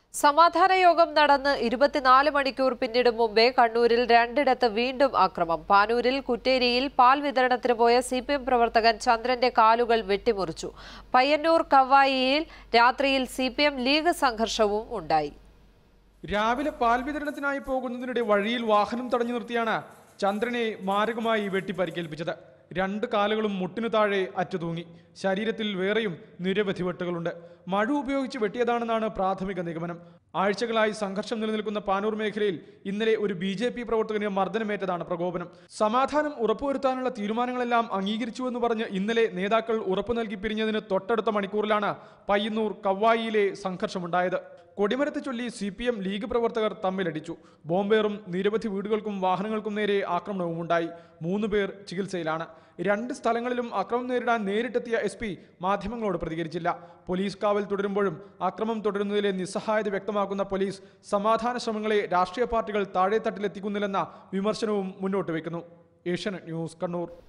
സമാധാന യോഗം നടന്ന് ഇരുപത്തിനാല് മണിക്കൂർ പിന്നിടും മുമ്പേ കണ്ണൂരിൽ രണ്ടിടത്ത് വീണ്ടും അക്രമം പാനൂരിൽ കുറ്റേരിയിൽ പാൽ വിതരണത്തിന് പോയ സി പി എം പ്രവർത്തകൻ ചന്ദ്രന്റെ കാലുകൾ വെട്ടിമുറിച്ചു പയ്യന്നൂർ കവായിയിൽ രാത്രിയിൽ സി പി എം ലീഗ് സംഘർഷവും ഉണ്ടായി രാവിലെ പാൽ വിതരണത്തിനായി പോകുന്നതിനിടെ വഴിയിൽ വാഹനം തടഞ്ഞു നിർത്തിയാണ് ചന്ദ്രനെ മാരകമായി വെട്ടി പരിക്കേൽപ്പിച്ചത് രണ്ട് കാലുകളും മുട്ടിനു താഴെ അറ്റുതൂങ്ങി ശരീരത്തിൽ വേറെയും നിരവധി വെട്ടുകളുണ്ട് മഴ ഉപയോഗിച്ച് വെട്ടിയതാണെന്നാണ് പ്രാഥമിക നിഗമനം ആഴ്ചകളായി സംഘർഷം നിലനിൽക്കുന്ന പാനൂർ മേഖലയിൽ ഇന്നലെ ഒരു ബി ജെ പി പ്രവർത്തകന് മർദ്ദനമേറ്റതാണ് പ്രകോപനം സമാധാനം ഉറപ്പുവരുത്താനുള്ള തീരുമാനങ്ങളെല്ലാം അംഗീകരിച്ചുവെന്ന് പറഞ്ഞ് ഇന്നലെ നേതാക്കൾ ഉറപ്പു നൽകി പിരിഞ്ഞതിന് തൊട്ടടുത്ത മണിക്കൂറിലാണ് പയ്യന്നൂർ കവ്വായിയിലെ സംഘർഷമുണ്ടായത് കൊടിമരത്തെ ചൊല്ലി സി പി എം ലീഗ് പ്രവർത്തകർ തമ്മിലടിച്ചു ബോംബേറും നിരവധി വീടുകൾക്കും വാഹനങ്ങൾക്കും നേരെ ആക്രമണവും ഉണ്ടായി മൂന്ന് പേർ ചികിത്സയിലാണ് രണ്ട് സ്ഥലങ്ങളിലും അക്രമം നേരിടാൻ നേരിട്ടെത്തിയ എസ് പി മാധ്യമങ്ങളോട് പ്രതികരിച്ചില്ല പോലീസ് കാവൽ തുടരുമ്പോഴും അക്രമം തുടരുന്നതിലെ നിസ്സഹായത വ്യക്തമാക്കുന്ന പോലീസ് സമാധാന ശ്രമങ്ങളെ രാഷ്ട്രീയ പാർട്ടികൾ താഴെത്തട്ടിലെത്തിക്കുന്നില്ലെന്ന വിമർശനവും മുന്നോട്ട് വയ്ക്കുന്നു ഏഷ്യനെറ്റ് ന്യൂസ് കണ്ണൂർ